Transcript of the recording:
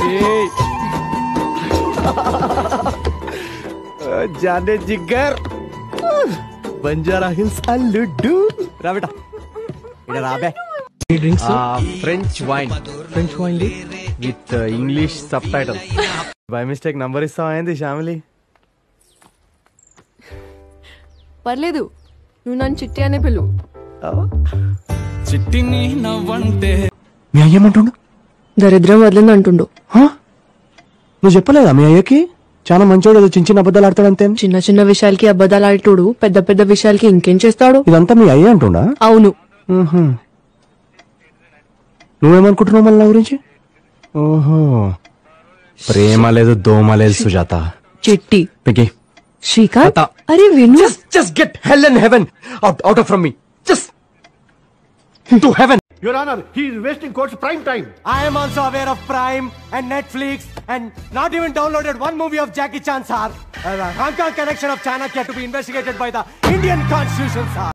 జానే జిగ్గర్ బంజారా హిల్స్ అల్లుడ్డు రా బేటా ఇక్కడ రాబే drinks French wine French wine with English subtitle by mistake number ఇస్తావా ఏంది శ్యామిలి పర్లేదు నువ్వు నన్ను చిట్టి అనే పిలువు చిట్టిని నవ్వంటే మీ అయ్య ఏమంటుండు దరిద్రం వదిలింది అంటుండు హా? నువ్వు చెప్పలేదా మీ అయ్యకి చాలా మంచోడు ఏదో చిన్న చిన్న అబద్ధాలు ఆడతాడంతే చిన్న చిన్న విషయాలకి అబద్ధాలు ఆడుతుడు పెద్ద పెద్ద విషయాలకి ఇంకేం చేస్తాడు ఇదంతా మీ అయ్య అంటుండా అవును మ్హూ. నువ్వేమనుకుంటున్నావు మళ్ళీ నా గురించి ఓహో ప్రేమ లేదు దోమ లేదు సుజాత చిట్టి పికి శ్రీకాంత్ అత్త. అరే విను just just get hell and heaven out out off from me just to heaven Your Honor, he is wasting court's prime time. I am also aware of Prime and Netflix and not even downloaded one movie of Jackie Chan, sir. Uh, the Hong Kong connection of Chanakya to be investigated by the Indian Constitution, sir.